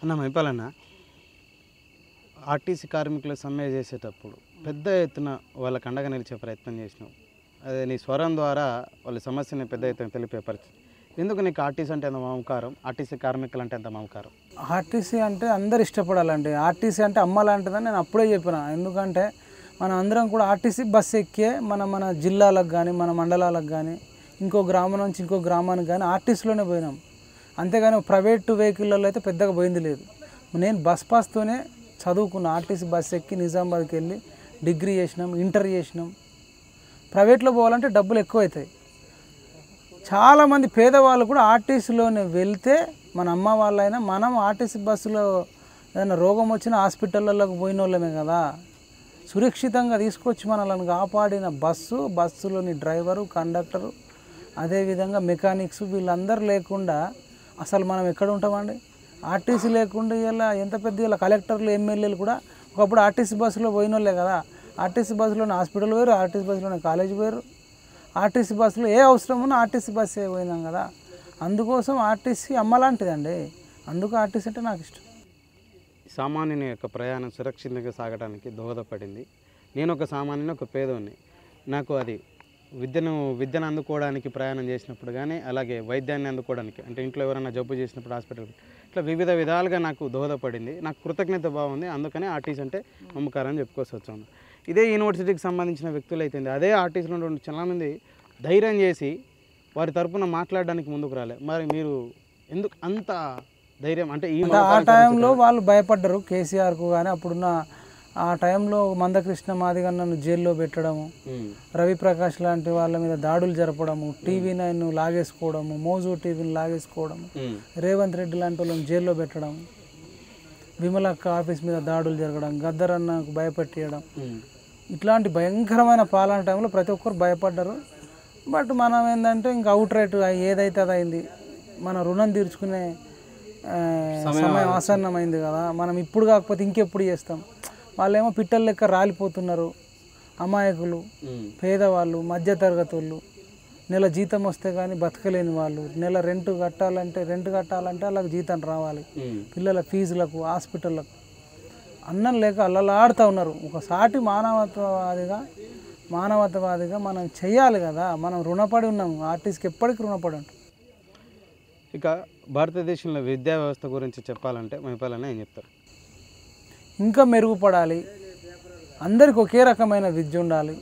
అన్న మైపాలన్న ఆర్టీసీ కార్మికులు సమ్మె చేసేటప్పుడు పెద్ద ఎత్తున వాళ్ళకి అండగా నిలిచే ప్రయత్నం చేసినావు అదే నీ స్వరం ద్వారా వాళ్ళ సమస్యని పెద్ద ఎత్తున తెలిపే పరిస్థితి ఎందుకు నీకు ఆర్టీసీ అంటే ఎంత మమకారం ఆర్టీసీ కార్మికులు అంటే ఎంత మమకారం ఆర్టీసీ అంటే అందరు ఇష్టపడాలండి ఆర్టీసీ అంటే అమ్మ లాంటిదని నేను అప్పుడే చెప్పిన ఎందుకంటే మనం అందరం కూడా ఆర్టీసీ బస్సు ఎక్కే మన మన జిల్లాలకు కానీ మన మండలాలకు కానీ ఇంకో గ్రామం నుంచి ఇంకో గ్రామానికి కానీ ఆర్టీసీలోనే పోయినాం అంతేగాని ప్రైవేట్ వెహికల్లో అయితే పెద్దగా పోయింది లేదు నేను బస్ పాస్తోనే చదువుకున్న ఆర్టీసీ బస్ ఎక్కి నిజామాబాద్కి వెళ్ళి డిగ్రీ చేసినాం ఇంటర్ చేసినాం ప్రైవేట్లో పోవాలంటే డబ్బులు ఎక్కువ అవుతాయి చాలామంది పేదవాళ్ళు కూడా ఆర్టీసీలోనే వెళ్తే మన అమ్మ వాళ్ళైనా మనం ఆర్టీసీ బస్సులో ఏదైనా రోగం వచ్చిన హాస్పిటళ్ళలోకి పోయిన వాళ్ళమే కదా సురక్షితంగా తీసుకొచ్చి మనల్ని కాపాడిన బస్సు బస్సులోని డ్రైవరు కండక్టరు అదేవిధంగా మెకానిక్స్ వీళ్ళందరూ లేకుండా అసలు మనం ఎక్కడ ఉంటామండి ఆర్టీసీ లేకుండా ఇలా ఎంత పెద్ద ఇలా కలెక్టర్లు ఎమ్మెల్యేలు కూడా ఒకప్పుడు ఆర్టీసీ బస్సులో పోయిన వాళ్ళే కదా ఆర్టీసీ బస్సులోనే హాస్పిటల్ పోయారు ఆర్టీసీ బస్సులోనే కాలేజ్ పోయారు ఆర్టీసీ బస్సులో ఏ అవసరం ఉన్నా ఆర్టీసీ బస్సే పోయినాం కదా అందుకోసం ఆర్టీసీ అమ్మలాంటిదండి అందుకు ఆర్టీసీ అంటే నాకు ఇష్టం సామాన్యుని యొక్క ప్రయాణం సురక్షితంగా సాగడానికి దోహదపడింది నేను ఒక సామాన్యుని ఒక పేదోని నాకు అది విద్యను విద్యను అందుకోవడానికి ప్రయాణం చేసినప్పుడు కానీ అలాగే వైద్యాన్ని అందుకోవడానికి అంటే ఇంట్లో ఎవరైనా జబ్బు చేసినప్పుడు హాస్పిటల్ ఇట్లా వివిధ విధాలుగా నాకు దోహదపడింది నాకు కృతజ్ఞత బాగుంది అందుకనే ఆర్టీసీ అంటే మమకారం చెప్పుకోవచ్చు వచ్చాను ఇదే యూనివర్సిటీకి సంబంధించిన వ్యక్తులు అయితే అదే ఆర్టీసీలో ఉండే చాలామంది ధైర్యం చేసి వారి తరపున మాట్లాడడానికి ముందుకు రాలే మరి మీరు ఎందుకు అంత ధైర్యం అంటే ఈ అంటే ఆ టైంలో వాళ్ళు భయపడ్డారు కేసీఆర్కు కానీ అప్పుడున్న ఆ టైంలో మందకృష్ణ మాదిగా నన్ను జైల్లో పెట్టడము ఉమ్, రవిప్రకాష్ లాంటి వాళ్ళ మీద దాడులు జరపడము టీవీ నైన్ లాగేసుకోవడము మోజు టీవీని లాగేసుకోవడము ఉమ్, రేవంత్ రెడ్డి లాంటి వాళ్ళని జైల్లో పెట్టడం విమలక్క ఆఫీస్ మీద దాడులు జరగడం గద్దరన్నకు భయపెట్టేయడం ఉమ్. ఇట్లాంటి భయంకరమైన పాలన టైంలో ప్రతి ఒక్కరు భయపడ్డారు బట్ మనం ఏంటంటే ఇంకా అవుట్ రైట్ ఏదైతే అది అయింది మన రుణం తీర్చుకునే ఆ, సమయం ఆసన్నమైంది కదా మనం ఇప్పుడు కాకపోతే ఇంకెప్పుడు చేస్తాం వాళ్ళేమో పిట్టల లెక్క రాలిపోతున్నారు అమాయకులు ఉమ్. పేదవాళ్ళు మధ్యతరగతి వాళ్ళు నెల జీతం వస్తే కానీ బతకలేని వాళ్ళు నెల రెంట్ కట్టాలంటే రెంట్ కట్టాలంటే వాళ్ళకి జీతం రావాలి ఉమ్. పిల్లల ఫీజులకు హాస్పిటళ్ళకు అన్నం లేక అల్లలాడుతూ ఉన్నారు ఒక సాటి మానవత్వవాదిగా మానవత్వవాదిగా మనం చెయ్యాలి కదా మనం రుణపడి ఉన్నాం ఆర్టిస్ట్కి ఎప్పటికీ రుణపడి ఉంటాం ఇక భారతదేశంలో విద్యా వ్యవస్థ గురించి చెప్పాలంటే మైపాలనే ఏం చెప్తారు ఇంకా మెరుగుపడాలి అందరికి ఒకే రకమైన విద్య ఉండాలి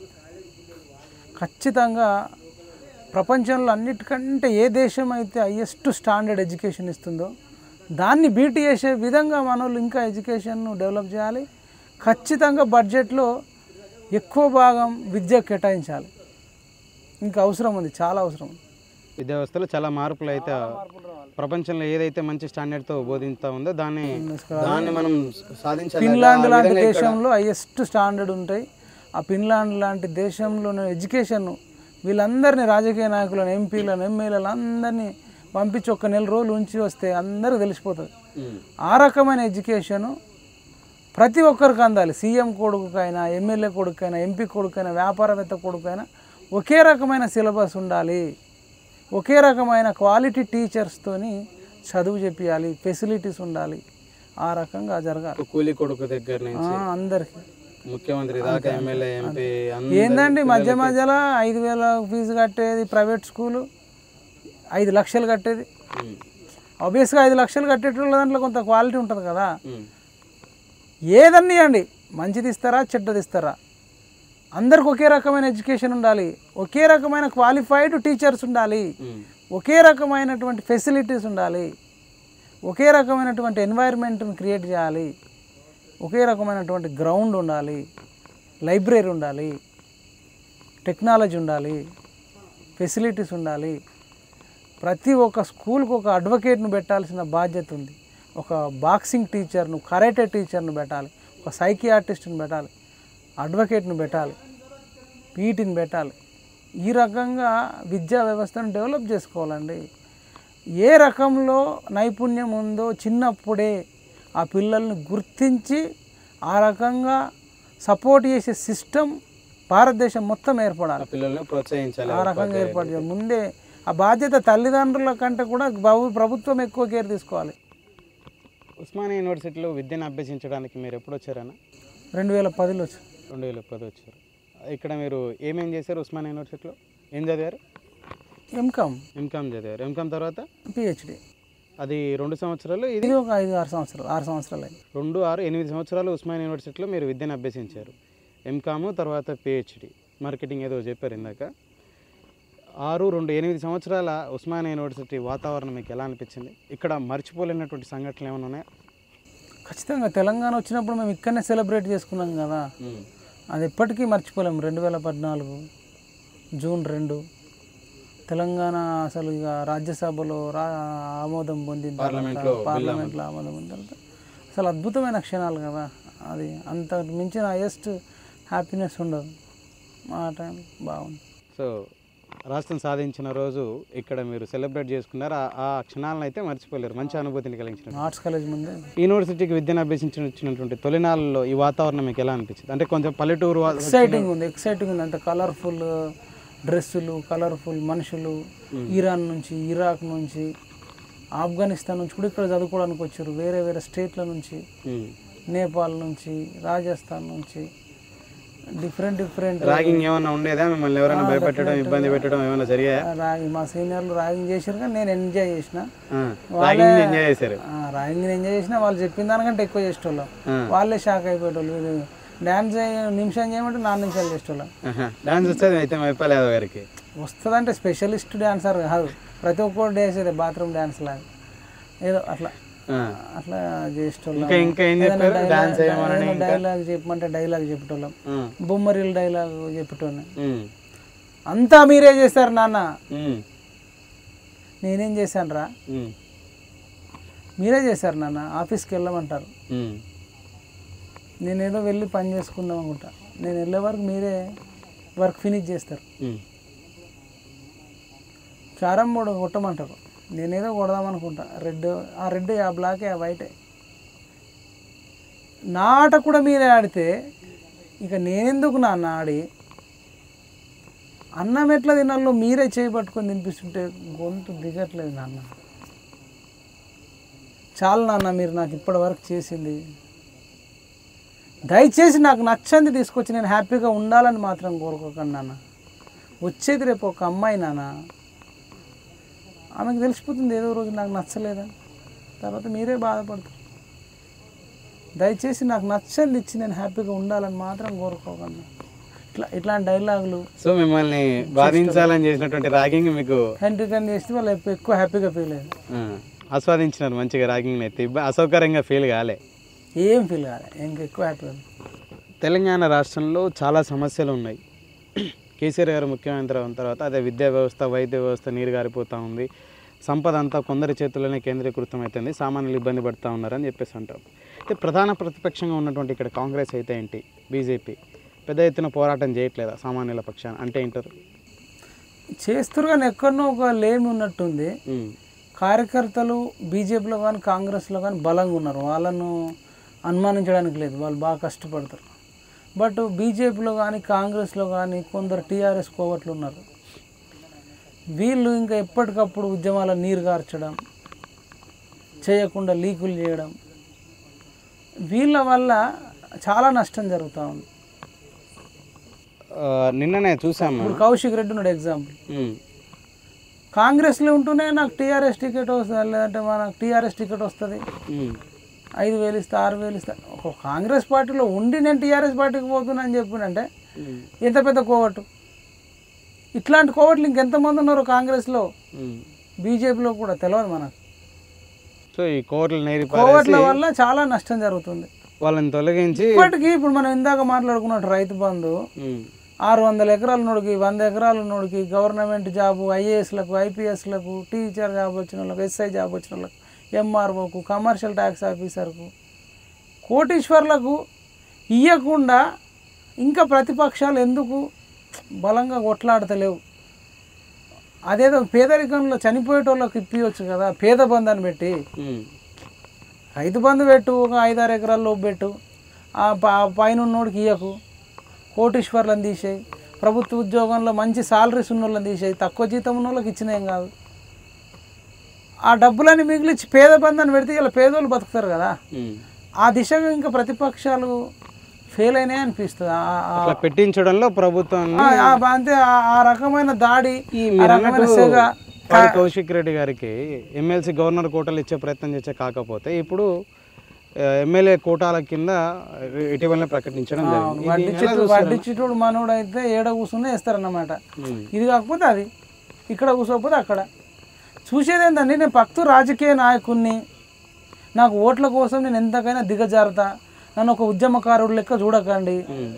ఖచ్చితంగా ప్రపంచంలో అన్నిటికంటే ఏ దేశం అయితే హయ్యెస్ట్ స్టాండర్డ్ ఎడ్యుకేషన్ ఇస్తుందో దాన్ని బీట్ చేసే విధంగా మన వాళ్ళు ఇంకా ఎడ్యుకేషన్ను డెవలప్ చేయాలి ఖచ్చితంగా బడ్జెట్లో ఎక్కువ భాగం విద్య కేటాయించాలి ఇంకా అవసరం ఉంది చాలా అవసరం ఉంది విద్యా వ్యవస్థలో చాలా మార్పులు అయితే ప్రపంచంలో ఏదైతే మంచి స్టాండర్డ్తో బోధిస్తూ ఉందో దాన్ని దాన్ని మనం సాధించాలి ఫిన్లాండ్ లాంటి దేశంలో హైయెస్ట్ స్టాండర్డ్ ఉంటాయి ఆ ఫిన్లాండ్ లాంటి దేశంలోని ఎడ్యుకేషన్ వీళ్ళందరినీ రాజకీయ నాయకులను ఎంపీలను ఎమ్మెల్యేలను అందరినీ పంపించి ఒక నెల రోజులు ఉంచి వస్తే అందరికీ తెలిసిపోతుంది ఉమ్. ఆ రకమైన ఎడ్యుకేషను ప్రతి ఒక్కరికి అందాలి సీఎం కొడుకుకైనా ఎమ్మెల్యే కొడుకైనా ఎంపీ కొడుకైనా వ్యాపారవేత్త కొడుకైనా ఒకే రకమైన సిలబస్ ఉండాలి ఒకే రకమైన క్వాలిటీ టీచర్స్తోని చదువు చెప్పియాలి ఫెసిలిటీస్ ఉండాలి ఆ రకంగా జరగాలి కూలి కొడుకు దగ్గర నుంచి ఆ, అందరికీ ముఖ్యమంత్రి దాకా ఎమ్మెల్యే ఎంపీ ఏందండి మధ్య మధ్యలో ఐదు వేల ఫీజు కట్టేది ప్రైవేట్ స్కూలు ఐదు లక్షలు కట్టేది ఆబ్వియస్గా ఐదు లక్షలు కట్టేటోళ్ళ దాంట్లో కొంత క్వాలిటీ ఉంటుంది కదా ఏదన్నా ఇవ్వండి మంచిది ఇస్తారా చెడ్డది ఇస్తారా అందరికి ఒకే రకమైన ఎడ్యుకేషన్ ఉండాలి ఒకే రకమైన క్వాలిఫైడ్ టీచర్స్ ఉండాలి ఒకే రకమైనటువంటి ఫెసిలిటీస్ ఉండాలి ఒకే రకమైనటువంటి ఎన్వైర్న్మెంట్ని క్రియేట్ చేయాలి ఒకే రకమైనటువంటి గ్రౌండ్ ఉండాలి లైబ్రరీ ఉండాలి టెక్నాలజీ ఉండాలి ఫెసిలిటీస్ ఉండాలి ప్రతి ఒక్క స్కూల్కి ఒక అడ్వకేట్ను పెట్టాల్సిన బాధ్యత ఉంది ఒక బాక్సింగ్ టీచర్ను కరాటే టీచర్ను పెట్టాలి ఒక సైకియాట్రిస్ట్ని పెట్టాలి అడ్వకేట్ను పెట్టాలి పీటీని పెట్టాలి ఈ రకంగా విద్యా వ్యవస్థను డెవలప్ చేసుకోవాలండి ఏ రకంలో నైపుణ్యం ఉందో చిన్నప్పుడే ఆ పిల్లల్ని గుర్తించి ఆ రకంగా సపోర్ట్ చేసే సిస్టమ్ భారతదేశం మొత్తం ఏర్పడాలి పిల్లల్ని ప్రోత్సహించాలి ఆ రకంగా ఏర్పాటు చేయాలి ముందే ఆ బాధ్యత తల్లిదండ్రుల కంటే కూడా బాబు ప్రభుత్వం ఎక్కువ కేర్ తీసుకోవాలి ఉస్మానియా యూనివర్సిటీలో విద్యను అభ్యసించడానికి మీరు ఎప్పుడు వచ్చారన్న రెండు వేల పదిలో వచ్చి రెండు వేల పది వచ్చారు ఇక్కడ మీరు ఏమేం చేశారు ఉస్మానియా యూనివర్సిటీలో ఏం చదివారు ఎంకామ్ ఎంకామ్ చదివారు ఎంకామ్ తర్వాత పిహెచ్డి అది రెండు సంవత్సరాలు ఇది ఇది ఒక ఐదు ఆరు సంవత్సరాలు ఆరు సంవత్సరాలు అయింది రెండు ఆరు ఎనిమిది సంవత్సరాలు ఉస్మానియా యూనివర్సిటీలో మీరు విద్యను అభ్యసించారు ఎంకాము తర్వాత పిహెచ్డి మార్కెటింగ్ ఏదో చెప్పారు ఇందాక ఆరు రెండు ఎనిమిది సంవత్సరాల ఉస్మానియా యూనివర్సిటీ వాతావరణం మీకు ఎలా అనిపించింది ఇక్కడ మర్చిపోలేనటువంటి సంఘటనలు ఏమైనా ఉన్నాయా ఖచ్చితంగా తెలంగాణ వచ్చినప్పుడు మేము ఇక్కడనే సెలబ్రేట్ చేసుకున్నాం కదా అది ఎప్పటికీ మర్చిపోలేము రెండు వేల పద్నాలుగు జూన్ రెండు తెలంగాణ అసలు ఇక రాజ్యసభలో రా ఆమోదం పొందిన తర్వాత పార్లమెంట్లో పార్లమెంట్లో ఆమోదం పొందిన తర్వాత అసలు అద్భుతమైన క్షణాలు కదా అది అంత మించిన హైయెస్ట్ హ్యాపీనెస్ ఉండదు ఆ టైం బాగుంది సో రాష్ట్రం సాధించిన రోజు ఇక్కడ మీరు సెలబ్రేట్ చేసుకున్నారు ఆ- ఆ క్షణాలను అయితే మర్చిపోలేరు మంచి అనుభూతిని కలిగించిన ఆర్ట్స్ కాలేజ్ ముందే యూనివర్సిటీకి విద్యను అభ్యసించినటువంటి తొలినాళ్ళలో ఈ వాతావరణం మీకు ఎలా అనిపించింది అంటే కొంచెం పల్లెటూరు వా- ఎక్సైటింగ్ ఉంది ఎక్సైటింగ్ ఉంది అంత కలర్ఫుల్ డ్రెస్సులు కలర్ఫుల్ మనుషులు ఇరాన్ నుంచి ఇరాక్ నుంచి ఆఫ్ఘనిస్తాన్ నుంచి కూడా ఇక్కడ చదువుకోవడానికి వచ్చారు వేరే వేరే స్టేట్ల నుంచి ఉమ్. నేపాల్ నుంచి రాజస్థాన్ నుంచి డిఫరెంట్ డిఫరెంట్ ర్యాగింగ్ ఏమైనా ఉండేదా మిమ్మల్ని ఎవరైనా భయపెట్టడం ఇబ్బంది పెట్టడం ఏమైనా జరిగాయా రాగి మా సీనియర్లు రాగింగ్ చేశారు కానీ నేను ఎంజాయ్ చేసిన ర్యాగింగ్ ఎంజాయ్ చేశారు రాగింగ్ ఎంజాయ్ చేసిన వాళ్ళు చెప్పిన దానికంటే ఎక్కువ చేసేటోళ్ళం ఆ. వాళ్ళే షాక్ అయిపోయేటోళ్ళు డ్యాన్స్ నిమిషం చేయమంటే నాలుగు నిమిషాలు చేసేటోళ్ళం డాన్స్ వచ్చేది అయితే మైపాల్ యాదవ్ గారికి వస్తుందంటే స్పెషలిస్ట్ డాన్సర్ కాదు ప్రతి ఒక్కరు వేసేది బాత్రూమ్ డ్యాన్స్ లాగా ఏదో అట్లా ఆ. అట్లా చేసేటోళ్ళం ఇంకా ఇంకా ఏం చెప్పారు డాన్స్ చేయమని ఏదైనా డైలాగ్ చెప్పమంటే డైలాగ్ చెప్పేటోళ్ళం ఆ. బొమ్మరీలు డైలాగ్ చెప్పేటోళ్ళం ఉమ్. అంతా మీరే చేస్తారు నాన్న ఉమ్. నేనేం చేశాను రా ఉమ్. మీరే చేశారు నాన్న ఆఫీస్కి వెళ్ళమంటారు ఉమ్. నేనేదో వెళ్ళి పని చేసుకుందాం అనుకుంటా నేను వెళ్ళే వరకు మీరే వర్క్ ఫినిష్ చేస్తారు ఉమ్. క్యారమ్ బోర్డు కొట్టమంటారు నేనేదో కొడదాం అనుకుంటా రెడ్ ఆ రెడ్ ఆ బ్లాక్ ఆ వైటే నా ఆట కూడా మీరే ఆడితే ఇక నేనెందుకు నాన్న ఆడి అన్నం ఎట్లా తినాలో మీరే చేయి పట్టుకొని తినిపిస్తుంటే గొంతు దిగట్లేదు నాన్న చాలు నాన్న మీరు నాకు ఇప్పటి వరకు చేసింది దయచేసి నాకు నచ్చంది తీసుకొచ్చి నేను హ్యాపీగా ఉండాలని మాత్రం కోరుకోకండి నాన్న వచ్చేది రేపు ఒక అమ్మాయి నాన్న ఆమెకు తెలిసిపోతుంది ఏదో రోజు నాకు నచ్చలేదని తర్వాత మీరే బాధపడతారు దయచేసి నాకు నచ్చంది ఇచ్చి నేను హ్యాపీగా ఉండాలని మాత్రం కోరుకోకండి ఇట్లా ఇట్లాంటి డైలాగులు సో మిమ్మల్ని బాధించాలని చేసినటువంటి ర్యాగింగ్ మీకు ఎంటర్టైన్ చేస్తే వాళ్ళు ఎప్పు- ఎక్కువ హ్యాపీగా ఫీల్ అయ్యారు ఆ, ఆస్వాదించినారు మంచిగా ర్యాగింగ్ అయితే ఇబ్బ- అసౌకర్యంగా ఫీల్ కాలే ఏం ఫీల్ కాలే ఇంకా ఎక్కువ హ్యాపీగా తెలంగాణ రాష్ట్రంలో చాలా సమస్యలు ఉన్నాయి కేసీఆర్ గారు ముఖ్యమంత్రి అయిన తర్వాత అదే విద్యా వ్యవస్థ వైద్య వ్యవస్థ నీరు గారిపోతూ ఉంది సంపద అంతా కొందరి చేతుల్లోనే కేంద్రీకృతం అవుతుంది సామాన్యులు ఇబ్బంది పడుతూ ఉన్నారని చెప్పేసి అంటారు అయితే ప్రధాన ప్రతిపక్షంగా ఉన్నటువంటి ఇక్కడ కాంగ్రెస్ అయితే ఏంటి బీజేపీ పెద్ద ఎత్తున పోరాటం చేయట్లేదా సామాన్యుల పక్షాన అంటే ఏంటారు చేస్తారు కానీ ఎక్కడనో ఒక లేమి ఉన్నట్టుంది ఉమ్, కార్యకర్తలు బీజేపీలో కానీ కాంగ్రెస్లో కానీ బలంగా ఉన్నారు వాళ్ళను అనుమానించడానికి లేదు వాళ్ళు బాగా కష్టపడతారు బట్ బీజేపీలో కానీ కాంగ్రెస్లో కానీ కొందరు టీఆర్ఎస్ కోవట్లు ఉన్నారు వీళ్ళు ఇంకా ఎప్పటికప్పుడు ఉద్యమాల నీరు గార్చడం చేయకుండా లీకులు చేయడం వీళ్ళ వల్ల చాలా నష్టం జరుగుతూ ఉంది ఆ, నిన్ననే చూసాము ఇప్పుడు కౌశిక్ రెడ్డి ఉన్నాడు ఎగ్జాంపుల్ ఉమ్, కాంగ్రెస్లో ఉంటూనే నాకు టీఆర్ఎస్ టికెట్ వస్తుంది లేదంటే మనకు టీఆర్ఎస్ టికెట్ వస్తుంది ఉమ్, ఐదు వేలు ఇస్తా ఆరు వేలు ఇస్తా ఒక కాంగ్రెస్ పార్టీలో ఉండి నేను టీఆర్ఎస్ పార్టీకి పోతున్నా అని చెప్పినంటే ఉమ్, ఎంత పెద్ద కోవట్టు ఇట్లాంటి కోవట్లు ఇంకెంతమంది ఉన్నారు కాంగ్రెస్లో ఉమ్. బీజేపీలో కూడా తెలియదు మనకు సో ఈ కోర్టులు నేరి కోవట్ల వల్ల చాలా నష్టం జరుగుతుంది వాళ్ళని తొలగించి ఇప్పటికీ ఇప్పుడు మనం ఇందాక మాట్లాడుకున్నట్టు రైతు బంధు ఉమ్, ఆరు వందల ఎకరాల నోడికి వంద ఎకరాల నోడికి గవర్నమెంట్ జాబు ఐఏఎస్లకు ఐపీఎస్లకు టీచర్ జాబ్ వచ్చిన వాళ్ళకి ఎస్ఐ జాబ్ వచ్చిన వాళ్ళకి ఎంఆర్ఓకు కమర్షియల్ ట్యాక్స్ ఆఫీసర్కు కోటీశ్వర్లకు ఇయ్యకుండా ఇంకా ప్రతిపక్షాలు ఎందుకు బలంగా కొట్లాడతలేవు అదేదో పేదరికంలో చనిపోయేటోళ్ళకి ఇప్పియొచ్చు కదా పేద బంధాన్ని పెట్టి ఉమ్, రైతు బంధు పెట్టు ఒక ఐదారు ఎకరాల్లో పెట్టు ఆ ప- ఆ పైన ఉన్నోడికి ఇయ్యకు కోటీశ్వర్లను తీసేయి ప్రభుత్వ ఉద్యోగంలో మంచి సాలరీస్ ఉన్న వాళ్ళని తీసేయి తక్కువ జీతం ఉన్న వాళ్ళకి ఇచ్చినేం కాదు ఆ డబ్బులని మిగిలిచ్చి పేద బంధాన్ని పెడితే ఇలా పేదోళ్ళు బతుకుతారు కదా ఆ దిశగా ఇంకా ప్రతిపక్షాలు ఫెయిల్ అయినాయి అనిపిస్తుంది ఆ- ఆ- అట్లా పెట్టించడంలో ప్రభుత్వం ఆ- ఆ బా- అంతే ఆ- ఆ రకమైన దాడి ఈ ఆ మీరు రకమైన అన్నట్టు సెగ పాడి కౌశిక్ రెడ్డి గారికి ఎమ్మెల్సీ గవర్నర్ కోటాలు ఇచ్చే ప్రయత్నం చేసే కాకపోతే ఇప్పుడు ఆ, ఎమ్మెల్యే కోటాల కింద ఇటీవలనే ప్రకటించడం జరిగింది వడ్డీ ఇది ఎలా చెట్టు చూస్తారు? వడ్డీ చెట్టుడు మనోడు అయితే ఏడ కూర్చున్నా వేస్తారన్నమాట ఉమ్. ఇది కాకపోతే అది ఇక్కడ కూర్చోకపోతే అక్కడ చూసేది ఏంటండి నేను పక్తు రాజకీయ నాయకుడిని నాకు ఓట్ల కోసం నేను ఎంతకైనా దిగజారుతా నన్ను ఒక ఉద్యమకారుడు లెక్క చూడకండి ఉమ్.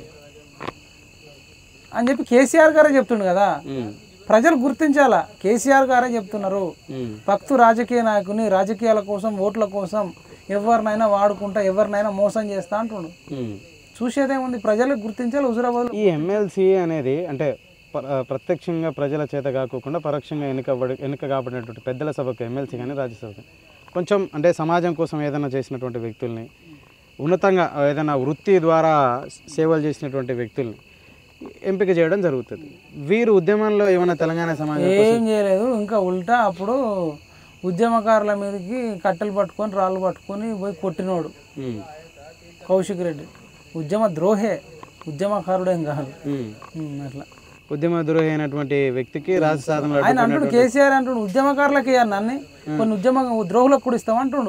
అని చెప్పి కేసీఆర్ గారే చెప్తుండు కదా ఉమ్. ప్రజలు గుర్తించాలా కేసీఆర్ గారే చెప్తున్నారు ఉమ్. భక్తు రాజకీయ నాయకుని రాజకీయాల కోసం ఓట్ల కోసం ఎవరినైనా వాడుకుంటా ఎవరినైనా మోసం చేస్తా అంటుండు ఉమ్. చూసేదేముంది ప్రజలకు గుర్తించాలి హుజురాబాద్ ఈ ఎమ్మెల్సీ అనేది అంటే ప- ఆ, ప్రత్యక్షంగా ప్రజల చేత కాకుండా పరోక్షంగా ఎన్నికబడి ఎన్నిక కాబడినటువంటి పెద్దల సభకు ఎమ్మెల్సీ కానీ రాజ్యసభకు కొంచెం అంటే సమాజం కోసం ఏదైనా చేసినటువంటి వ్యక్తుల్ని ఉన్నతంగా ఏదైనా వృత్తి ద్వారా సేవలు చేసినటువంటి వ్యక్తుల్ని ఎంపిక చేయడం జరుగుతుంది వీరు ఉద్యమంలో ఏమైనా తెలంగాణ సమాజం ఏం చేయలేదు ఇంకా ఉల్టా అప్పుడు ఉద్యమకారుల మీదకి కట్టెలు పట్టుకొని రాళ్ళు పట్టుకొని పోయి కొట్టినోడు ఉమ్. కౌశిక్ రెడ్డి ఉద్యమ ద్రోహే ఉద్యమకారుడేం కాదు ఉమ్. ఉమ్, అట్లా ఉద్యమ ద్రోహి అయినటువంటి వ్యక్తికి రాజ సాధనలో ఆయన అంటుండు కేసీఆర్ అంటుండు ఉద్యమకారులకి ఇయ్యారు నన్ను కొన్ని ఉద్యమ ద్రోహులకు కూడా ఇస్తాం అంటుండు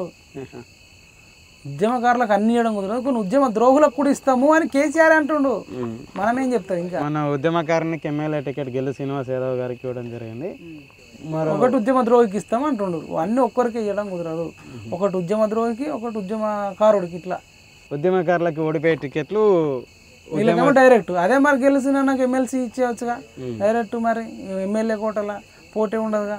ఉద్యమకారులకు అన్ని ఇవ్వడం కుదరదు కొన్ని ఉద్యమ ద్రోహులకు కూడా ఇస్తాము అని కేసీఆర్ అంటుండు ఉమ్. మనమేం చెప్తాం ఇంకా మన ఉద్యమకారునికి ఎమ్మెల్యే టికెట్ గెల్లు శ్రీనివాస్ యాదవ్ గారికి ఇవ్వడం జరిగింది మరో ఒకటి ఉద్యమ ద్రోహికి ఇస్తాం అంటుండు అన్ని ఒక్కరికి ఇవ్వడం కుదరదు ఒకటి ఉద్యమ ద్రోహికి ఒకటి ఉద్యమకారుడికి ఇట్లా ఉద్యమకారులకు ఓడిపోయే టికెట్లు వీళ్ళకేమో డైరెక్ట్ అదే మరి గెలిచిన నాకు ఎమ్మెల్సీ ఇచ్చేయచ్చుగా డైరెక్ట్ మరి ఎమ్మెల్యే కోటల పోటీ ఉండదుగా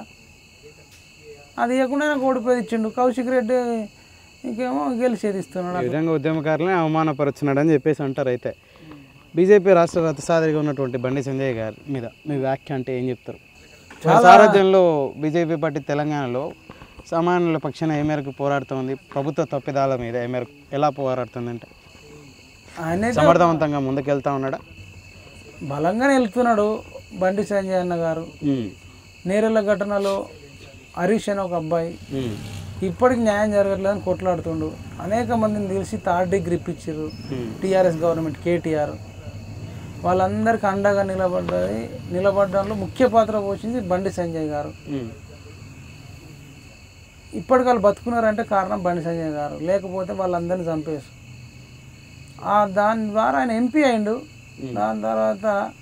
అది ఇవ్వకుండా నాకు ఓడిపోయి ఇచ్చిండు కౌశిక్ రెడ్డి ఇంకేమో గెలిచేది ఇస్తున్నాడు ఈ విధంగా ఉద్యమకారులని అవమానపరుచున్నాడు అని చెప్పేసి అంటారు అయితే బీజేపీ రాష్ట్ర రథసారిగా ఉన్నటువంటి బండి సంజయ్ గారి మీద మీ వ్యాఖ్య అంటే ఏం చెప్తారు వారి సారథ్యంలో బీజేపీ పార్టీ తెలంగాణలో సామాన్యుల పక్షాన ఏ మేరకు పోరాడుతోంది ప్రభుత్వ తప్పిదాల మీద ఏ మేరకు ఎలా పోరాడుతుంది అంటే ఆయన సమర్థవంతంగా ముందుకెళ్తా ఉన్నాడా బలంగానే వెళ్తున్నాడు బండి సంజయ్ అన్న గారు నేరెళ్ళ ఘటనలో హరీష్ అని ఒక అబ్బాయి ఇప్పటికి న్యాయం జరగట్లేదని కొట్లాడుతుండు అనేక మందిని తెలిసి థర్డ్ డిగ్రీ ఇప్పించారు టీఆర్ఎస్ గవర్నమెంట్ కేటీఆర్ వాళ్ళందరికీ అండగా నిలబడ్డది నిలబడడంలో ముఖ్య పాత్ర పోషించి బండి సంజయ్ గారు ఇప్పటికి వాళ్ళు బతుకున్నారంటే కారణం బండి సంజయ్ గారు లేకపోతే వాళ్ళందరినీ చంపేసు ఆ దాని ద్వారా ఆయన ఎంపీ అయిండు దాని తర్వాత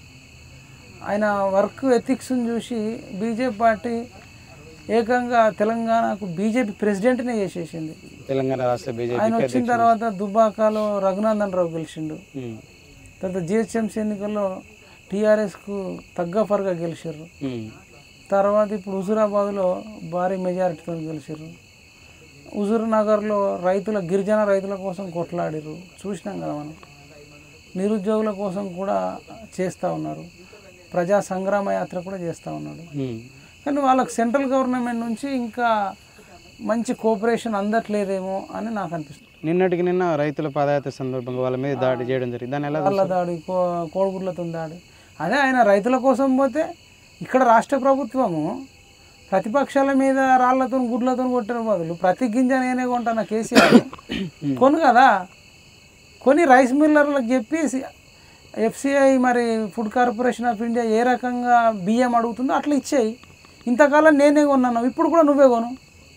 ఆయన వర్క్ ఎథిక్స్ని చూసి బీజేపీ పార్టీ ఏకంగా తెలంగాణకు బీజేపీ ప్రెసిడెంట్నే చేసేసింది తెలంగాణ రాష్ట్ర బీజేపీ ఆయన వచ్చిన తర్వాత దుబ్బాకలో రఘునందన్ రావు గెలిచిండు తర్వాత జిహెచ్ఎంసీ ఎన్నికల్లో టీఆర్ఎస్కు తగ్గ ఫర్గా గెలిచారు తర్వాత ఇప్పుడు హుజురాబాద్లో భారీ మెజారిటీతో గెలిచారు హుజూర్ నగర్లో రైతుల గిరిజన రైతుల కోసం కొట్లాడారు చూసినాం కదా మనం నిరుద్యోగుల కోసం కూడా చేస్తూ ఉన్నారు ప్రజా సంగ్రామ యాత్ర కూడా చేస్తూ ఉన్నాడు కానీ వాళ్ళకి సెంట్రల్ గవర్నమెంట్ నుంచి ఇంకా మంచి కోఆపరేషన్ అందట్లేదేమో అని నాకు అనిపిస్తుంది నిన్నటికి నిన్న రైతుల పాదయాత్ర సందర్భంగా వాళ్ళ మీద దాడి చేయడం జరిగింది దాన్ని ఎలా వాళ్ళ దాడి కో కోడిగుడ్లతో దాడి అదే ఆయన రైతుల కోసం పోతే ఇక్కడ రాష్ట్ర ప్రభుత్వము ప్రతిపక్షాల మీద రాళ్లతో గుడ్లతో కొట్టిన బదులు ప్రతి గింజ నేనే కొంటాను కేసీఆర్ కొను కదా కొని రైస్ మిల్లర్లకు చెప్పి ఎఫ్సిఐ మరి ఫుడ్ కార్పొరేషన్ ఆఫ్ ఇండియా ఏ రకంగా బియ్యం అడుగుతుందో అట్లా ఇచ్చేయి ఇంతకాలం నేనే కొన్నాను ఇప్పుడు కూడా నువ్వే కొను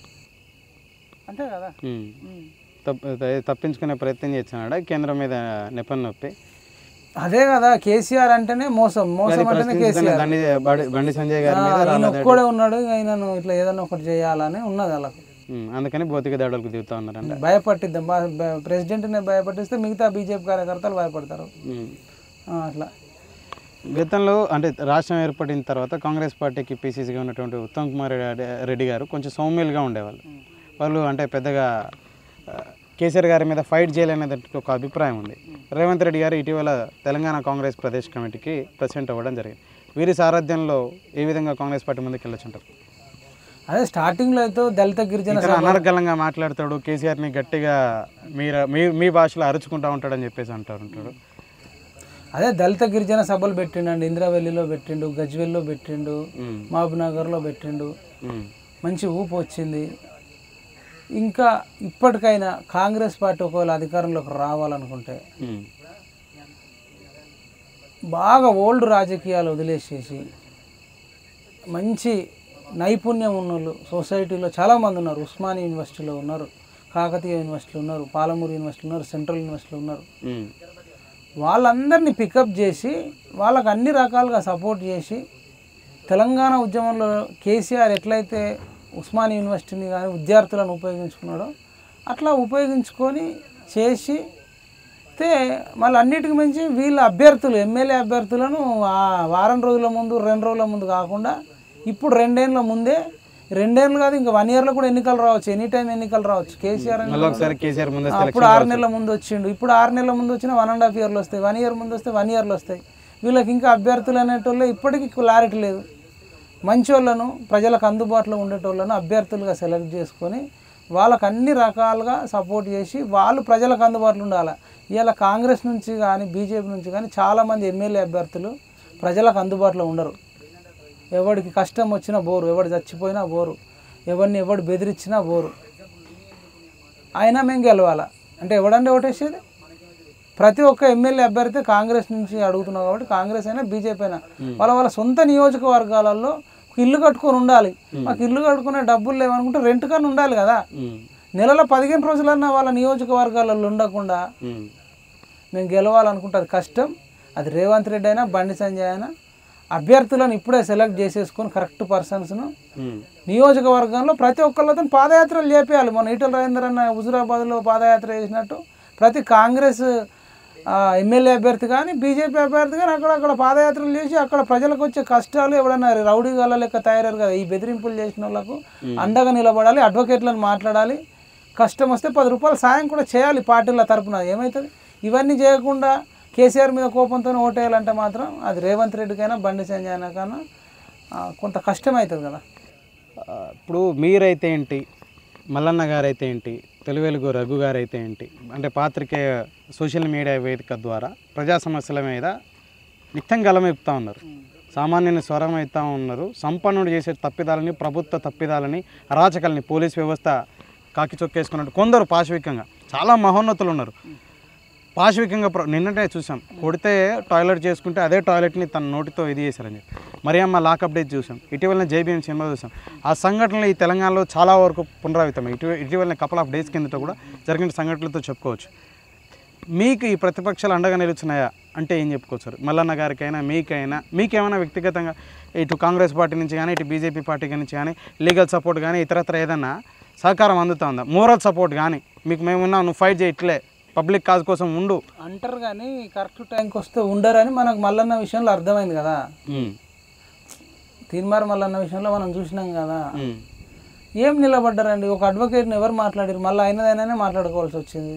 అంతే కదా ఉమ్. తప్ప- త- తప్పించుకునే ప్రయత్నం చేస్తున్నాడా కేంద్రం మీద నెపం నొప్పి అదే కదా కేసీఆర్ అంటేనే మోసం మోసం అంటేనే కేసీఆర్ బండి బండి- బండి సంజయ్ గారి మీద ఆయన ఒక్కడే ఉన్నాడు ఆయనను ఇట్లా ఏదైనా ఒకటి చేయాలని ఉన్నది వాళ్ళకు ఉమ్, అందుకని భౌతిక దాడులకు దిగుతా ఉన్నారంట భయపట్టిద్దాం బా- బ- ప్రెసిడెంట్ని భయపట్టిస్తే మిగతా బీజేపీ కార్యకర్తలు భయపడతారు ఉమ్. ఆ, అట్లా గతంలో అంటే రాష్ట్రం ఏర్పడిన తర్వాత కాంగ్రెస్ పార్టీకి పీసీసీగా ఉన్నటువంటి ఉత్తమ్ కుమార్ రెడ్డి రెడ్డి గారు కొంచెం సౌమ్యులుగా ఉండేవాళ్ళు వాళ్ళు అంటే పెద్దగా ఆ, కేసీఆర్ గారి మీద ఫైట్ చేయలేనేది ఒక అభిప్రాయం ఉంది రేవంత్ రెడ్డి గారు ఇటీవల తెలంగాణ కాంగ్రెస్ ప్రదేశ్ కమిటీకి ప్రెసిడెంట్ అవ్వడం జరిగింది వీరి సారథ్యంలో ఏ విధంగా కాంగ్రెస్ పార్టీ ముందుకు వెళ్ళొచ్చుంటారు అదే స్టార్టింగ్లో అయితే దళిత గిరిజన ఇతను అనర్గళంగా మాట్లాడతాడు కేసీఆర్ని గట్టిగా మీరు మీ మీ భాషలో అరుచుకుంటా ఉంటాడని చెప్పేసి అంటారు ఉంటాడు అదే దళిత గిరిజన సభలు పెట్టిండు అండి ఇంద్రావెల్లిలో పెట్టిండు గజ్వెల్లో పెట్టిండు ఉమ్, మహబూబ్ నగర్లో పెట్టిండు ఉమ్, మంచి ఊపు వచ్చింది ఇంకా ఇప్పటికైనా కాంగ్రెస్ పార్టీ ఒకవేళ అధికారంలోకి రావాలనుకుంటే ఉమ్. బాగా ఓల్డ్ రాజకీయాలు వదిలేసేసి మంచి నైపుణ్యం ఉన్నోళ్ళు సొసైటీలో చాలామంది ఉన్నారు ఉస్మానియా యూనివర్సిటీలో ఉన్నారు కాకతీయ యూనివర్సిటీలో ఉన్నారు పాలమూరు యూనివర్సిటీలో ఉన్నారు సెంట్రల్ యూనివర్సిటీలో ఉన్నారు ఉమ్. వాళ్ళందరినీ పికప్ చేసి వాళ్ళకి అన్ని రకాలుగా సపోర్ట్ చేసి తెలంగాణ ఉద్యమంలో కేసీఆర్ ఎట్లయితే ఉస్మానియా యూనివర్సిటీని కానీ విద్యార్థులను ఉపయోగించుకున్నాడో అట్లా ఉపయోగించుకొని చేసి అయితే మళ్ళీ అన్నిటికి మించి వీళ్ళ అభ్యర్థులు ఎమ్మెల్యే అభ్యర్థులను ఆ వారం రోజుల ముందు రెండు రోజుల ముందు కాకుండా ఇప్పుడు రెండేళ్ళ ముందే రెండేళ్ళు కాదు ఇంకా వన్ ఇయర్లో కూడా ఎన్నికలు రావచ్చు ఎనీ టైం ఎన్నికలు రావచ్చు కేసీఆర్ అని మళ్ళీ ఒకసారి కేసీఆర్ ముందే అప్పుడు ఆరు నెలల ముందు వచ్చిండు ఇప్పుడు ఆరు నెలల ముందు వచ్చిన వన్ అండ్ హాఫ్ ఇయర్లు వస్తాయి వన్ ఇయర్ ముందు వస్తే వన్ ఇయర్లు వస్తాయి వీళ్ళకి ఇంకా అభ్యర్థులు అనేటోళ్ళు ఇప్పటికీ క్లారిటీ లేదు మంచి వాళ్ళను ప్రజలకు అందుబాటులో ఉండేటోళ్ళను అభ్యర్థులుగా సెలెక్ట్ చేసుకొని వాళ్ళకి అన్ని రకాలుగా సపోర్ట్ చేసి వాళ్ళు ప్రజలకు అందుబాటులో ఉండాలి ఇవాళ కాంగ్రెస్ నుంచి కానీ బీజేపీ నుంచి కానీ చాలామంది ఎమ్మెల్యే అభ్యర్థులు ప్రజలకు అందుబాటులో ఉండరు ఎవడికి కష్టం వచ్చినా బోరు ఎవడు చచ్చిపోయినా బోరు ఎవరిని ఎవడు బెదిరించినా బోరు అయినా మేము గెలవాలా అంటే ఎవడండి ఓటేసేది ప్రతి ఒక్క ఎమ్మెల్యే అభ్యర్థి కాంగ్రెస్ నుంచి అడుగుతున్నాం కాబట్టి కాంగ్రెస్ అయినా బీజేపీ అయినా వాళ్ళ వాళ్ళ సొంత నియోజకవర్గాలలో ఒక ఇల్లు కట్టుకొని ఉండాలి మాకు ఇల్లు కట్టుకునే డబ్బులు లేవనుకుంటే రెంట్ కన్నా ఉండాలి కదా ఉమ్. నెలలో పదిహేను రోజులన్నా వాళ్ళ నియోజకవర్గాలలో ఉండకుండా ఉమ్. మేము గెలవాలనుకుంటే అది కష్టం అది రేవంత్ రెడ్డి అయినా బండి సంజయ్ అయినా అభ్యర్థులను ఇప్పుడే సెలెక్ట్ చేసేసుకొని కరెక్ట్ పర్సన్స్ను ఉమ్. నియోజకవర్గంలో ప్రతి ఒక్కళ్ళతో పాదయాత్రలు చేపేయాలి మన ఈటల రాజేందర్ అన్న హుజురాబాద్లో పాదయాత్ర చేసినట్టు ప్రతి కాంగ్రెస్ ఆ, ఎమ్మెల్యే అభ్యర్థి కానీ బీజేపీ అభ్యర్థి కానీ అక్కడ అక్కడ పాదయాత్రలు చేసి అక్కడ ప్రజలకు వచ్చే కష్టాలు ఎవడన్నా రౌడీ గల లెక్క తయారయ్యారు కదా ఈ బెదిరింపులు చేసిన వాళ్ళకు అండగా నిలబడాలి అడ్వకేట్లను మాట్లాడాలి కష్టం వస్తే పది రూపాయలు సాయం కూడా చేయాలి పార్టీల తరపున ఏమవుతుంది ఇవన్నీ చేయకుండా కేసీఆర్ మీద కోపంతో ఓటేయాలంటే మాత్రం అది రేవంత్ రెడ్డికైనా బండి సంజయ్ అయినా కన్నా ఆ, కొంత కష్టం అవుతుంది కదా ఆ, ఇప్పుడు మీరైతే ఏంటి మల్లన్న గారైతే ఏంటి తెలువెలుగు రఘు గారైతే ఏంటి అంటే పాత్రికేయ సోషల్ మీడియా వేదిక ద్వారా ప్రజా సమస్యల మీద నిత్యం గలమెత్తా ఉన్నారు సామాన్యుని స్వరం అవుతా ఉన్నారు సంపన్నుడు చేసే తప్పిదాలని ప్రభుత్వ తప్పిదాలని అరాచకాలని పోలీస్ వ్యవస్థ కాకి చొక్కేసుకున్నట్టు కొందరు పాశవికంగా చాలా మహోన్నతులు ఉన్నారు పాశవికంగా ప్ర- నిన్నటే చూసాం కొడితే టాయిలెట్ చేసుకుంటే అదే టాయిలెట్ని తన నోటితో ఇది చేశారని చెప్పి మరి అమ్మ లాకప్ డేట్ చూసాం ఇటీవల జేబీఎం సినిమా చూసాం ఆ సంఘటనలు ఈ తెలంగాణలో చాలా వరకు పునరావితమై ఇటీవల ఇటీవల కపుల్ ఆఫ్ డేస్ కిందట కూడా జరిగిన సంఘటనలతో చెప్పుకోవచ్చు మీకు ఈ ప్రతిపక్షాలు అండగా నిలుచున్నాయా అంటే ఏం చెప్పుకోవచ్చు మల్లన్న గారికైనా మీకైనా మీకేమైనా వ్యక్తిగతంగా ఇటు కాంగ్రెస్ పార్టీ నుంచి కానీ ఇటు బీజేపీ పార్టీ నుంచి కానీ లీగల్ సపోర్ట్ కానీ ఇతరత్ర ఏదన్నా సహకారం అందుతా ఉందా మోరల్ సపోర్ట్ కానీ మీకు మేము ఉన్నాం నువ్వు ఫైట్ చేయి ఇట్లే పబ్లిక్ కాజ్ కోసం ఉండు అంటారు కానీ కరెక్ట్ టైంకి వస్తే ఉండరని మనకు మల్లన్న విషయంలో అర్థమైంది కదా ఉమ్, తీన్మార్ మల్లన్న విషయంలో మనం చూసినాం కదా ఉమ్, ఏం నిలబడ్డారండి ఒక అడ్వకేట్ని ఎవరు మాట్లాడారు మళ్ళీ అయినదైనానే మాట్లాడుకోవాల్సి వచ్చింది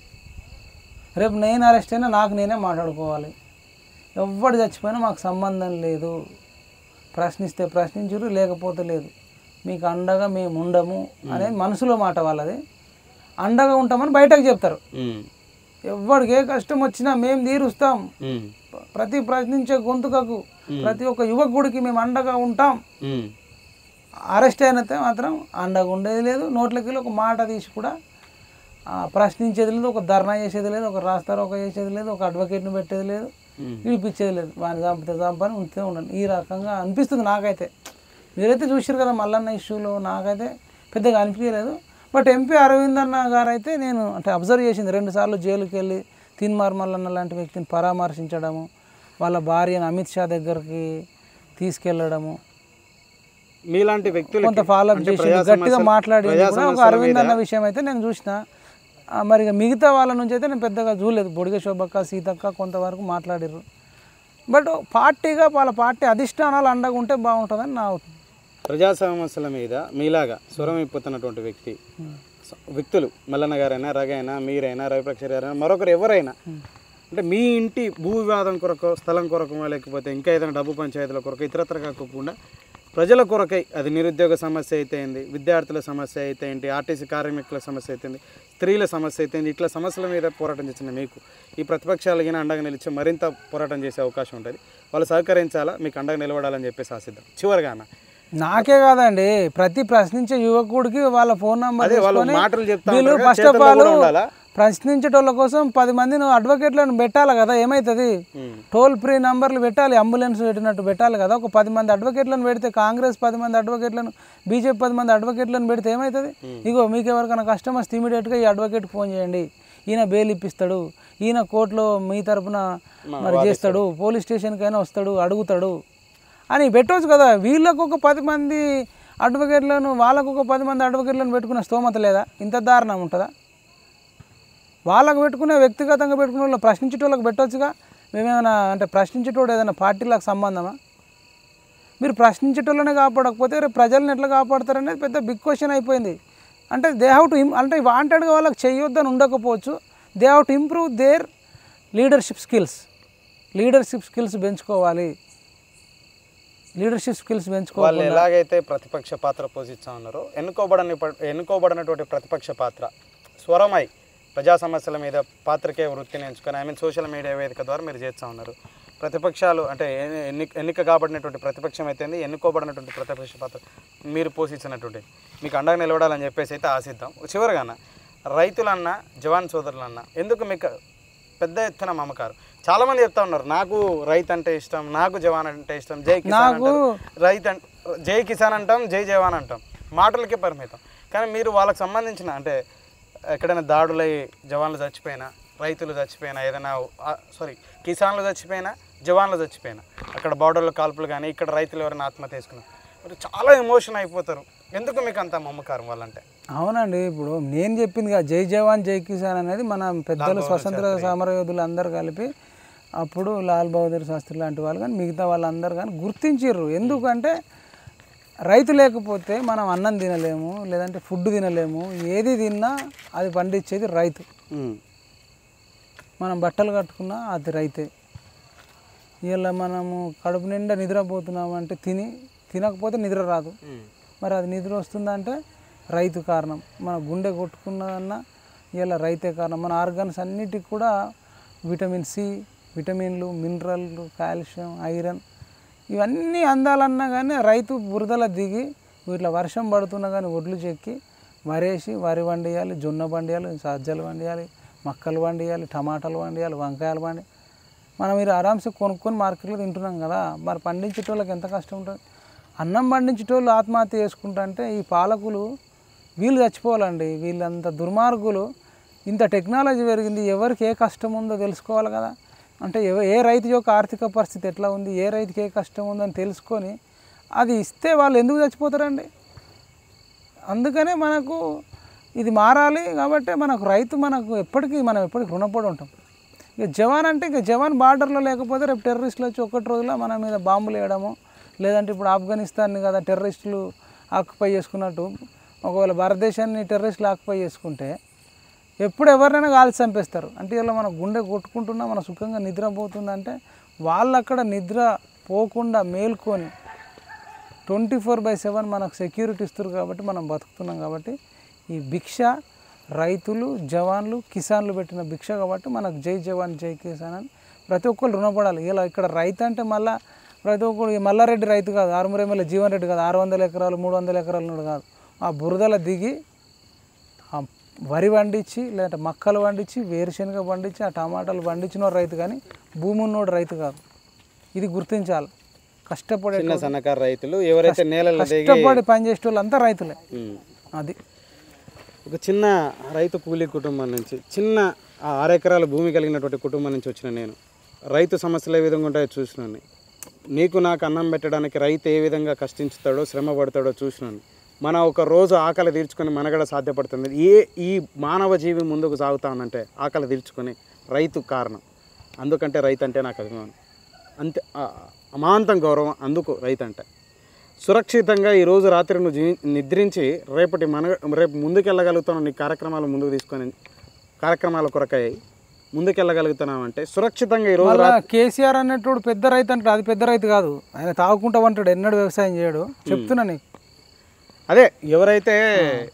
రేపు నేను అరెస్ట్ అయినా నాకు నేనే మాట్లాడుకోవాలి ఎవడు చచ్చిపోయినా మాకు సంబంధం లేదు ప్రశ్నిస్తే ప్రశ్నించురు లేకపోతే లేదు మీకు అండగా మేము ఉండము అనేది మనసులో మాట వాళ్ళది అండగా ఉంటామని బయటకు చెప్తారు ఉమ్, ఎవరికి ఏ కష్టం వచ్చినా మేము తీరుస్తాం ఉమ్, ప్రతి ప్రశ్నించే గొంతుకకు ప్రతి ఒక్క యువకుడికి మేము అండగా ఉంటాం ఉమ్, అరెస్ట్ అయినతే మాత్రం అండగా ఉండేది లేదు నోట్లకి ఒక మాట తీసి కూడా ఆ, ప్రశ్నించేది లేదు ఒక ధర్నా చేసేది లేదు ఒక రాస్తారు ఒక చేసేది లేదు ఒక అడ్వకేట్ని పెట్టేది లేదు ఉమ్. పిలిపించేది లేదు వాడిని చంపితే చంపని ఉంటే ఉండండి ఈ రకంగా అనిపిస్తుంది నాకైతే మీరైతే చూసారు కదా మల్లన్న ఇష్యూలో నాకైతే పెద్దగా అనిపించలేదు బట్ ఎంపీ అరవింద్ అన్న గారు అయితే నేను అంటే అబ్జర్వ్ చేసింది రెండు సార్లు జైలుకి వెళ్ళి తీన్మార్ మల్లన్న లాంటి వ్యక్తిని పరామర్శించడము వాళ్ళ భార్యను అమిత్ షా దగ్గరికి తీసుకెళ్ళడము మీలాంటి వ్యక్తులు కొంత ఫాలో అప్ చేసి గట్టిగా మాట్లాడి కూడా ఒక అరవింద్ అన్న విషయం అయితే నేను చూసిన ఆ, మరి ఇక మిగతా వాళ్ళ నుంచి అయితే నేను పెద్దగా చూడలేదు బొడిగ శోభక్క సీతక్క కొంతవరకు మాట్లాడారు బట్ పార్టీగా వాళ్ళ పార్టీ అధిష్టానాలు అండగా ఉంటే బాగుంటుందని నా ఉద్దేశం. ప్రజా సమస్యల మీద మీలాగా స్వరం అయిపోతున్నటువంటి వ్యక్తి స- వ్యక్తులు మల్లన్న గారైనా రగైనా మీరైనా రవిప్రక్ష గారైనా మరొకరు ఎవరైనా అంటే మీ ఇంటి భూ వివాదం కొరకు స్థలం కొరకు లేకపోతే ఇంకా ఏదైనా డబ్బు పంచాయతీల కొరకు ఇతరత్ర కాకుండా ప్రజల కొరకై అది నిరుద్యోగ సమస్య అయితే ఏంది విద్యార్థుల సమస్య అయితే ఏంటి ఆర్టీసీ కార్మికుల సమస్య అయితే ఏంది స్త్రీల సమస్య అయితే ఏంది ఇట్లా సమస్యల మీద పోరాటం చేసిన మీకు ఈ ప్రతిపక్షాలకి అండగా నిలిచి మరింత పోరాటం చేసే అవకాశం ఉంటుంది వాళ్ళు సహకరించాలా మీకు అండగా నిలబడాలని చెప్పేసి ఆశిద్దాం చివరిగా అన్న నాకే కాదండి ప్రతి ప్రశ్నించే యువకుడికి వాళ్ళ ఫోన్ నంబర్ అదే వాళ్ళు తీసుకొని మాటలు చెప్తా వీళ్ళు ఉంటారు కదా, ఫస్ట్ ఆఫ్ చేతల్లో ఆల్ కూడా ఉండాలా? ప్రశ్నించేటోళ్ళ కోసం పది మందిని అడ్వకేట్లను పెట్టాలి కదా ఏమవుతుంది ఉమ్. టోల్ ఫ్రీ నంబర్లు పెట్టాలి అంబులెన్స్ పెట్టినట్టు పెట్టాలి కదా ఒక పది మంది అడ్వకేట్లను పెడితే కాంగ్రెస్ పది మంది అడ్వకేట్లను బీజేపీ పది మంది అడ్వకేట్లను పెడితే ఏమవుతుంది ఇగో మీకు ఎవరికైనా కస్టమర్ వస్తే ఇమీడియట్గా ఈ అడ్వకేట్కి ఫోన్ చేయండి ఈయన బెయిల్ ఇప్పిస్తాడు ఈయన కోర్టులో మీ తరపున మరి చేస్తాడు పోలీస్ స్టేషన్కైనా వస్తాడు అడుగుతాడు అని పెట్టవచ్చు కదా వీళ్ళకు ఒక పది మంది అడ్వకేట్లను వాళ్ళకు ఒక పది మంది అడ్వకేట్లను పెట్టుకునే స్తోమత లేదా ఇంత దారుణం ఉంటుందా వాళ్ళకు పెట్టుకునే వ్యక్తిగతంగా పెట్టుకునే వాళ్ళు ప్రశ్నించేటోళ్ళకి పెట్టవచ్చుగా మేమేమైనా అంటే ప్రశ్నించేటోడు ఏదైనా పార్టీలకు సంబంధమా మీరు ప్రశ్నించేటోళ్ళనే కాపాడకపోతే రేపు ప్రజల్ని ఎట్లా కాపాడతారనేది పెద్ద బిగ్ క్వశ్చన్ అయిపోయింది అంటే దే హ్యావ్ టు అంటే వాంటెడ్గా వాళ్ళకి చేయొద్దని ఉండకపోవచ్చు they have to improve their leadership skills leadership skills పెంచుకోవాలి లీడర్షిప్ స్కిల్స్ వాళ్ళు పెంచుకోవాలి ఎలాగైతే ప్రతిపక్ష పాత్ర పోషిస్తా ఉన్నారో ఎన్నుకోబడని ప- ఎన్నుకోబడినటువంటి ప్రతిపక్ష పాత్ర స్వరమై ప్రజా సమస్యల మీద పాత్రకే వృత్తిని ఎంచుకొని ఐ మీన్ సోషల్ మీడియా వేదిక ద్వారా మీరు చేస్తూ ఉన్నారు ప్రతిపక్షాలు అంటే ఎన్ని- ఎన్ని ఎన్నిక కాబడినటువంటి ప్రతిపక్షం అయితే ఎన్నుకోబడినటువంటి ప్రతిపక్ష పాత్ర మీరు పోషించినటువంటి మీకు అండగా నిలబడాలని చెప్పేసి అయితే ఆశిద్దాం చివరిగాన రైతులన్నా జవాన్ సోదరులన్నా ఎందుకు మీకు పెద్ద ఎత్తున మమకారం చాలా మంది చెప్తా ఉన్నారు నాకు రైతు అంటే ఇష్టం నాకు జవాన్ అంటే ఇష్టం జై కిసాన్ నాకు- అంటారు. రైతు అం జై కిసాన్ అంటాం జై జవాన్ అంటాం మాటలకే పరిమితం కానీ మీరు వాళ్ళకి సంబంధించిన అంటే ఎక్కడైనా దాడులై జవాన్లు చచ్చిపోయినా రైతులు చచ్చిపోయినా ఏదైనా సారీ కిసాన్లు చచ్చిపోయినా జవాన్లు చచ్చిపోయినా అక్కడ బార్డర్లో కాల్పులు కానీ ఇక్కడ రైతులు ఎవరైనా ఆత్మహత్య చేసుకున్నారు మీరు చాలా ఎమోషన్ అయిపోతారు ఎందుకు మీకు అంత మమకారం వాళ్ళంటే అవునండి ఇప్పుడు నేను చెప్పింది కదా జై జవాన్ జై కిసాన్ అనేది మన పెద్దలు స్వతంత్ర సమరయోధులు అందరు కలిపి అప్పుడు లాల్ బహదూర్ శాస్త్రి లాంటి వాళ్ళు కానీ మిగతా వాళ్ళందరూ కానీ గుర్తించారు ఎందుకంటే రైతు లేకపోతే మనం అన్నం తినలేము లేదంటే ఫుడ్ తినలేము ఏది తిన్నా అది పండించేది రైతు మనం బట్టలు కట్టుకున్నా అది రైతే ఇలా మనము కడుపు నిండా నిద్రపోతున్నామంటే తిని తినకపోతే నిద్ర రాదు మరి అది నిద్ర వస్తుందంటే రైతు కారణం మన గుండె కొట్టుకున్నదన్నా ఇలా రైతే కారణం మన ఆర్గన్స్ అన్నిటికి కూడా విటమిన్ సి విటమిన్లు మినరల్లు కాల్షియం ఐరన్ ఇవన్నీ అందాలన్నా కానీ రైతు బురదల దిగి వీటిలో వర్షం పడుతున్నా కానీ ఒడ్లు చెక్కి వరేసి వరి వండియాలి జొన్న వండియాలి సజ్జలు వండియాలి మక్కలు వండియాలి టమాటాలు వండియాలి వంకాయలు వండి మనం మీరు ఆరామ్సే కొనుక్కొని మార్కెట్లో తింటున్నాం కదా మరి పండించేటోళ్ళకి ఎంత కష్టం ఉంటుంది అన్నం పండించేటోళ్ళు ఆత్మహత్య చేసుకుంటా అంటే ఈ పాలకులు వీళ్ళు చచ్చిపోవాలండి వీళ్ళంత దుర్మార్గులు ఇంత టెక్నాలజీ పెరిగింది ఎవరికి ఏ కష్టం ఉందో తెలుసుకోవాలి కదా అంటే ఎవ ఏ రైతు యొక్క ఆర్థిక పరిస్థితి ఎట్లా ఉంది ఏ రైతుకి ఏ కష్టం ఉందని తెలుసుకొని అది ఇస్తే వాళ్ళు ఎందుకు చచ్చిపోతారండి అందుకనే మనకు ఇది మారాలి కాబట్టి మనకు రైతు మనకు ఎప్పటికీ మనం ఎప్పటికీ రుణపడి ఉంటాం ఇక జవాన్ అంటే ఇక జవాన్ బార్డర్లో లేకపోతే రేపు టెర్రరిస్టులు వచ్చి ఒకటి రోజులో మన మీద బాంబులు వేయడము లేదంటే ఇప్పుడు ఆఫ్ఘనిస్తాన్ని కదా టెర్రరిస్టులు ఆక్యుపై చేసుకున్నట్టు ఒకవేళ భారతదేశాన్ని టెర్రరిస్టులు ఆక్యుపై చేసుకుంటే ఎప్పుడు ఎవరినైనా కాల్చి చంపేస్తారు అంటే ఇలా మన గుండె కొట్టుకుంటున్నా మన సుఖంగా నిద్రపోతుందంటే వాళ్ళు అక్కడ నిద్ర పోకుండా మేల్కొని ట్వంటీ ఫోర్ బై సెవెన్ మనకు సెక్యూరిటీ ఇస్తారు కాబట్టి మనం బతుకుతున్నాం కాబట్టి ఈ భిక్ష రైతులు జవాన్లు కిసాన్లు పెట్టిన భిక్ష కాబట్టి మనకు జై జవాన్ జై కిసాన్ అని ప్రతి ఒక్కరు రుణపడాలి ఇలా ఇక్కడ రైతు అంటే మళ్ళా ప్రతి ఒక్కరు ఈ మల్లారెడ్డి రైతు కాదు ఆరుమూరు ఎమ్మెల్యే జీవన్ రెడ్డి కాదు ఆరు వందల ఎకరాలు మూడు వందల ఎకరాలు ఉన్నాడు కాదు ఆ బురదల దిగి ఆ వరి పండించి లేదంటే మక్కలు పండించి వేరుశనగ పండించి ఆ టమాటాలు పండించిన రైతు కానీ భూమి ఉన్నోడు రైతు కాదు ఇది గుర్తించాలి కష్టపడే చిన్న సన్నకారు రైతులు ఎవరైతే నేలలో దిగి కష్టపడి పనిచేసే వాళ్ళు అంతా రైతులే ఉమ్. అది ఒక చిన్న రైతు కూలీ కుటుంబం నుంచి చిన్న ఆ ఆరు ఎకరాల భూమి కలిగినటువంటి కుటుంబం నుంచి వచ్చిన నేను రైతు సమస్యలు ఏ విధంగా ఉంటాయో చూసినాను నీకు నాకు అన్నం పెట్టడానికి రైతు ఏ విధంగా కష్టించుతాడో శ్రమ పడతాడో చూసినాను మన ఒక రోజు ఆకలి తీర్చుకొని మనగడ సాధ్యపడుతుంది ఏ ఈ మానవ జీవి ముందుకు సాగుతానంటే ఆకలి తీర్చుకొని రైతు కారణం అందుకంటే రైతు అంటే నాకు అభిమానం అంతే ఆ- అమాంతం గౌరవం అందుకు రైతు అంటే సురక్షితంగా ఈ రోజు రాత్రి నువ్వు జీ నిద్రించి రేపటి మన రేపు ముందుకెళ్ళగలుగుతాను నీ కార్యక్రమాలు ముందుకు తీసుకొని కార్యక్రమాల కొరకై ముందుకెళ్ళగలుగుతున్నావు అంటే సురక్షితంగా ఈ రోజు మళ్ళా కేసీఆర్ అనేటోడు పెద్ద రైతు అంటాడు అది పెద్ద రైతు కాదు ఆయన తాగుకుంటా అంటాడు ఎన్నడూ వ్యవసాయం చేయడు చెప్తున్నా నీకు అదే ఎవరైతే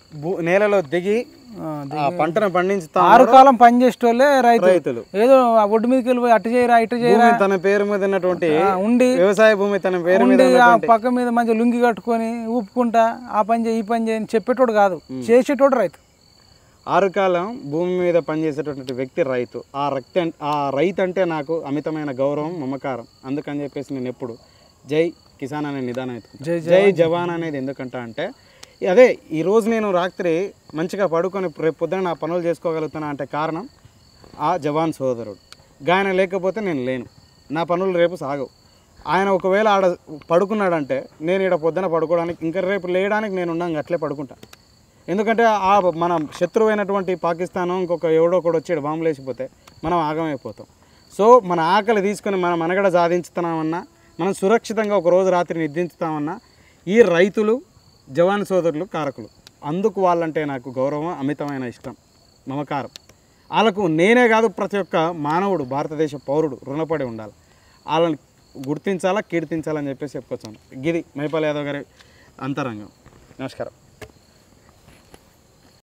భూ నేలలో దిగి ఆ, ఆ పంటను పండించుతా ఆరు కాలం పని చేసేటోళ్ళే రైతు రైతులు ఏదో ఆ ఒడ్డు మీదకి వెళ్ళిపోయి అటు చేయరా ఇటు చేయరా భూమి తన పేరు మీద ఉన్నటువంటి ఆ, ఉండి వ్యవసాయ భూమి తన పేరు మీద ఉండి ఆ ఉన్నటువంటి పక్క మీద మంచిగా లుంగి కట్టుకొని ఊపుకుంటా ఆ పని చేయి ఈ పని చేయని చెప్పేటోడు కాదు చేసేటోడు రైతు ఆరు కాలం భూమి మీద పనిచేసేటటువంటి వ్యక్తి రైతు ఆ రక్తి అం- ఆ రైతు అంటే నాకు అమితమైన గౌరవం మమకారం అందుకని చెప్పేసి నేను ఎప్పుడు జై కిసాన్ అనే నిదానం ఎత్తుకుంటా జై జై జవాన్ అనేది ఎందుకంటా అంటే అదే ఈ రోజు నేను రాత్రి మంచిగా పడుకొని రేపు పొద్దున నా పనులు చేసుకోగలుగుతున్నా అంటే కారణం ఆ జవాన్ సోదరుడు గాయన లేకపోతే నేను లేను నా పనులు రేపు సాగవు ఆయన ఒకవేళ ఆడ పడుకున్నాడంటే నేను ఈడ పొద్దున పడుకోవడానికి ఇంకా రేపు లేయడానికి నేను ఉన్నాను అట్లే పడుకుంటా ఎందుకంటే ఆ మన శత్రువైనటువంటి పాకిస్తాన్ ఇంకొక ఎవడో ఒకడు వచ్చాడు బాంబులు వేసిపోతే మనం ఆగమైపోతాం సో మన ఆకలి తీసుకొని మన మనగడ సాధించుతున్నామన్నా మనం సురక్షితంగా ఒక రోజు రాత్రి నిద్రించుతామన్నా ఈ రైతులు జవాన్ సోదరులు కారకులు అందుకు వాళ్ళంటే నాకు గౌరవం అమితమైన ఇష్టం మమకారం వాళ్ళకు నేనే కాదు ప్రతి ఒక్క మానవుడు భారతదేశ పౌరుడు రుణపడి ఉండాలి వాళ్ళని గుర్తించాలా కీర్తించాలని చెప్పేసి చెప్పుకొచ్చాను గిది మైపాల్ యాదవ్ గారి అంతరంగం నమస్కారం